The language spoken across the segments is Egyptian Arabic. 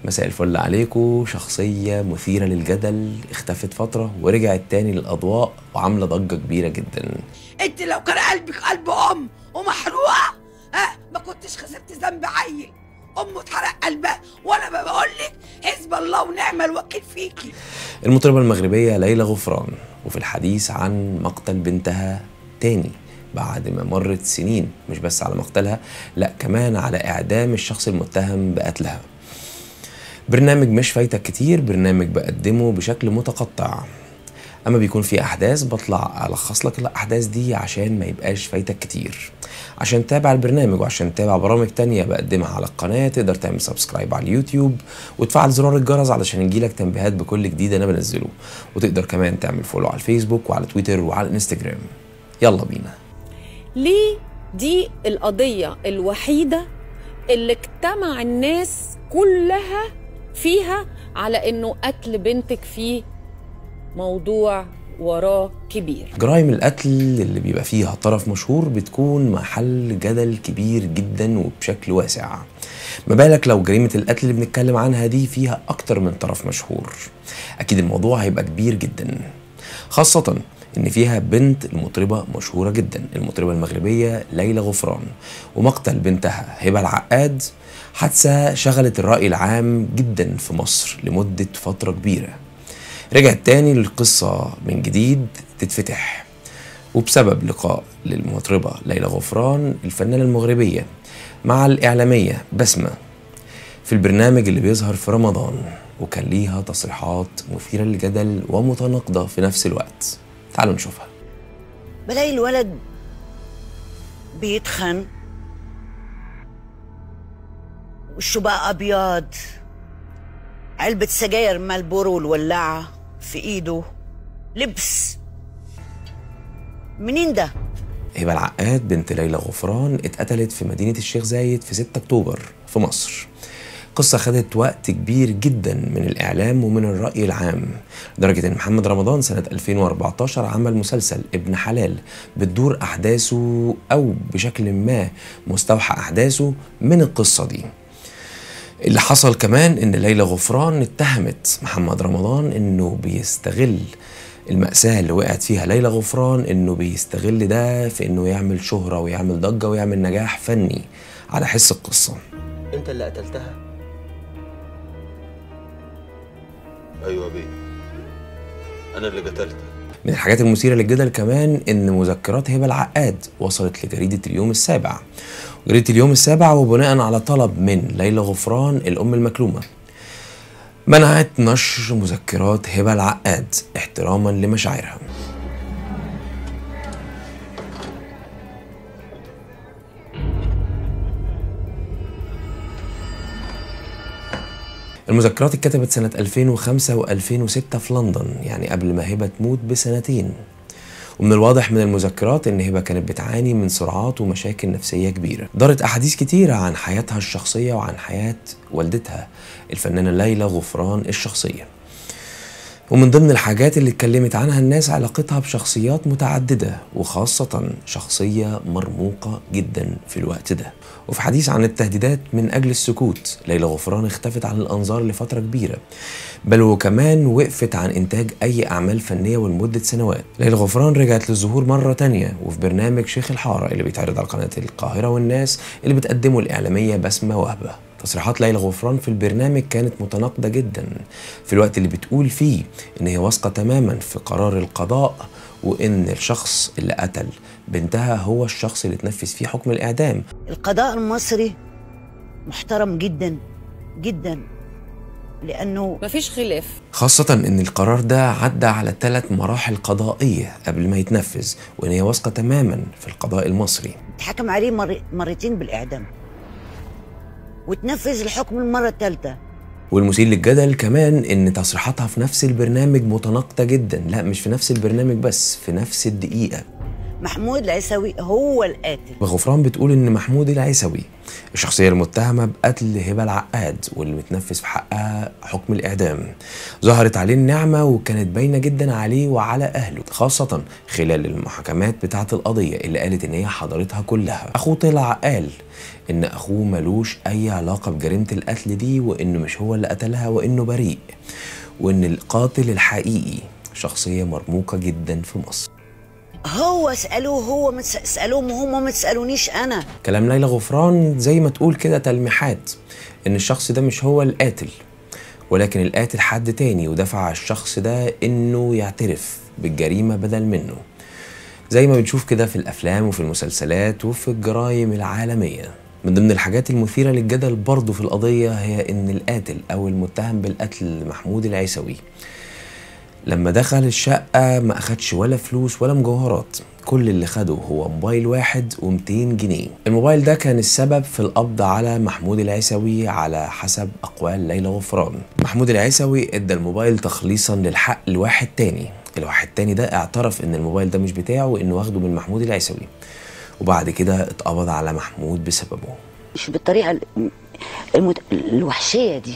مساء الفل عليكم شخصية مثيرة للجدل اختفت فترة ورجعت تاني للأضواء وعاملة ضجة كبيرة جدا انت لو كان قلبك قلب ام ومحروقه ها ما كنتش خسرت ذنب عيل امه اتحرق قلبها وانا ما بقول لك حسب الله ونعم الوكيل فيكي المطربة المغربية ليلى غفران وفي الحديث عن مقتل بنتها تاني بعد ما مرت سنين مش بس على مقتلها لا كمان على إعدام الشخص المتهم بقتلها برنامج مش فايتك كتير برنامج بقدمه بشكل متقطع اما بيكون في احداث بطلع الخص لك الاحداث دي عشان ما يبقاش فايتك كتير عشان تتابع البرنامج وعشان تتابع برامج تانية بقدمها على القناة تقدر تعمل سبسكرايب على اليوتيوب وتفعل زرار الجرس علشان يجيلك تنبيهات بكل جديد انا بنزله وتقدر كمان تعمل فولو على الفيسبوك وعلى تويتر وعلى الانستجرام يلا بينا ليه دي القضية الوحيدة اللي اجتمع الناس كلها فيها على انه قتل بنتك فيه موضوع وراه كبير جرائم القتل اللي بيبقى فيها طرف مشهور بتكون محل جدل كبير جدا وبشكل واسع ما بالك لو جريمة القتل اللي بنتكلم عنها دي فيها أكتر من طرف مشهور أكيد الموضوع هيبقى كبير جدا خاصة إن فيها بنت المطربة مشهورة جدا المطربة المغربية ليلى غفران ومقتل بنتها هبة العقاد حادثة شغلت الرأي العام جدا في مصر لمدة فترة كبيرة رجعت تاني للقصة من جديد تتفتح وبسبب لقاء للمطربة ليلى غفران الفنانة المغربية مع الإعلامية بسمة في البرنامج اللي بيظهر في رمضان وكان ليها تصريحات مثيرة للجدل ومتناقضة في نفس الوقت تعالوا نشوفها بلاقي الولد بيتخن وشه بقى ابيض علبة سجاير مالبورو والولاعة في ايده لبس منين ده؟ هبة العقاد بنت ليلى غفران اتقتلت في مدينة الشيخ زايد في 6 أكتوبر في مصر قصة خدت وقت كبير جدا من الإعلام ومن الرأي العام لدرجة إن محمد رمضان سنة 2014 عمل مسلسل ابن حلال بتدور أحداثه أو بشكل ما مستوحى أحداثه من القصة دي اللي حصل كمان ان ليلى غفران اتهمت محمد رمضان انه بيستغل المأساة اللي وقعت فيها ليلى غفران انه بيستغل ده في انه يعمل شهرة ويعمل ضجة ويعمل نجاح فني على حس القصة انت اللي قتلتها ايوه بيه انا اللي قتلتها من الحاجات المثيرة للجدل كمان ان مذكرات هبة العقاد وصلت لجريدة اليوم السابع جريدة اليوم السابع وبناء على طلب من ليلى غفران الأم المكلومة منعت نشر مذكرات هبة العقاد احتراما لمشاعرها المذكرات اتكتبت سنة 2005 و2006 في لندن يعني قبل ما هبة تموت بسنتين ومن الواضح من المذكرات ان هبه كانت بتعاني من صراعات ومشاكل نفسيه كبيره دارت احاديث كتيره عن حياتها الشخصيه وعن حياه والدتها الفنانه ليلى غفران الشخصيه ومن ضمن الحاجات اللي اتكلمت عنها الناس علاقتها بشخصيات متعددة وخاصة شخصية مرموقة جدا في الوقت ده وفي حديث عن التهديدات من أجل السكوت ليلى غفران اختفت عن الأنظار لفترة كبيرة بل وكمان وقفت عن إنتاج أي أعمال فنية ولمدة سنوات ليلى غفران رجعت للظهور مرة تانية وفي برنامج شيخ الحارة اللي بيتعرض على قناة القاهرة والناس اللي بتقدمه الإعلامية بسمة وهبة تصريحات ليلى غفران في البرنامج كانت متناقضة جدا في الوقت اللي بتقول فيه إن هي واثقة تماما في قرار القضاء وإن الشخص اللي قتل بنتها هو الشخص اللي تنفذ فيه حكم الإعدام القضاء المصري محترم جدا جدا لانه مفيش خلاف خاصة إن القرار ده عدى على ثلاث مراحل قضائية قبل ما يتنفذ وإن هي واثقة تماما في القضاء المصري اتحكم عليه مر... مرتين بالاعدام وتنفذ الحكم المره الثالثه والمثير للجدل كمان ان تصريحاتها في نفس البرنامج متناقضه جدا لا مش في نفس البرنامج بس في نفس الدقيقه محمود العيسوي هو القاتل غفران بتقول ان محمود العيسوي الشخصيه المتهمه بقتل هبه العقاد واللي متنفذ في حقها حكم الاعدام ظهرت عليه النعمه وكانت باينه جدا عليه وعلى اهله خاصه خلال المحاكمات بتاعه القضيه اللي قالت ان هي حضرتها كلها اخوه طلع قال ان اخوه ملوش اي علاقه بجريمه القتل دي وانه مش هو اللي قتلها وانه بريء وان القاتل الحقيقي شخصيه مرموقه جدا في مصر هو اسألوه هو ما تس- اسألوهم وهم ما تسألونيش أنا كلام ليلى غفران زي ما تقول كده تلميحات ان الشخص ده مش هو القاتل ولكن القاتل حد تاني ودفع الشخص ده انه يعترف بالجريمة بدل منه زي ما بنشوف كده في الافلام وفي المسلسلات وفي الجرائم العالمية من ضمن الحاجات المثيرة للجدل برضه في القضية هي ان القاتل او المتهم بالقتل محمود العيسوي لما دخل الشقة ما أخدش ولا فلوس ولا مجوهرات كل اللي خده هو موبايل واحد و200 جنيه الموبايل ده كان السبب في القبض على محمود العيسوي على حسب أقوال ليلى غفران محمود العيسوي ادى الموبايل تخليصا للحق لواحد تاني الواحد تاني ده اعترف ان الموبايل ده مش بتاعه وانه واخده من محمود العيسوي وبعد كده اتقبض على محمود بسببه مش بالطريقة ال- المت... الوحشية دي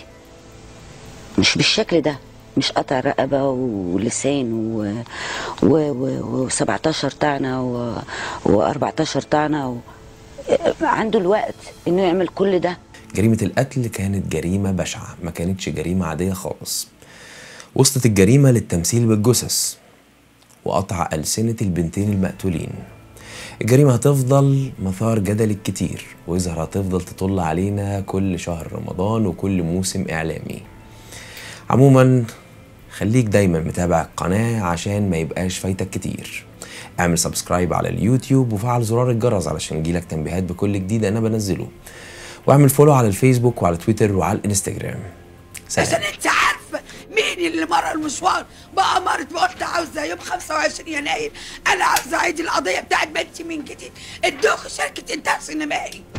مش بالشكل ده مش قطع رقبة ولسان و و و و17 طعنة و و14 طعنة و... عنده الوقت انه يعمل كل ده جريمة القتل كانت جريمة بشعة ما كانتش جريمة عادية خالص وصلت الجريمة للتمثيل بالجثث وقطع ألسنة البنتين المقتولين الجريمة هتفضل مثار جدل الكتير ويظهر هتفضل تطل علينا كل شهر رمضان وكل موسم إعلامي عموما خليك دايما متابع القناة عشان ما يبقاش فايتك كتير اعمل سبسكرايب على اليوتيوب وفعل زرار الجرس علشان يجيلك تنبيهات بكل جديد انا بنزله واعمل فولو على الفيسبوك وعلى تويتر وعلى الانستجرام سلام عشان انت عارفه مين اللي مر المشوار بقى مرت وقلت عاوزه يوم 25 يناير انا عاوزه اعيد القضيه بتاعت بنتي من جديد ادوخ شركه انتاج سينمائي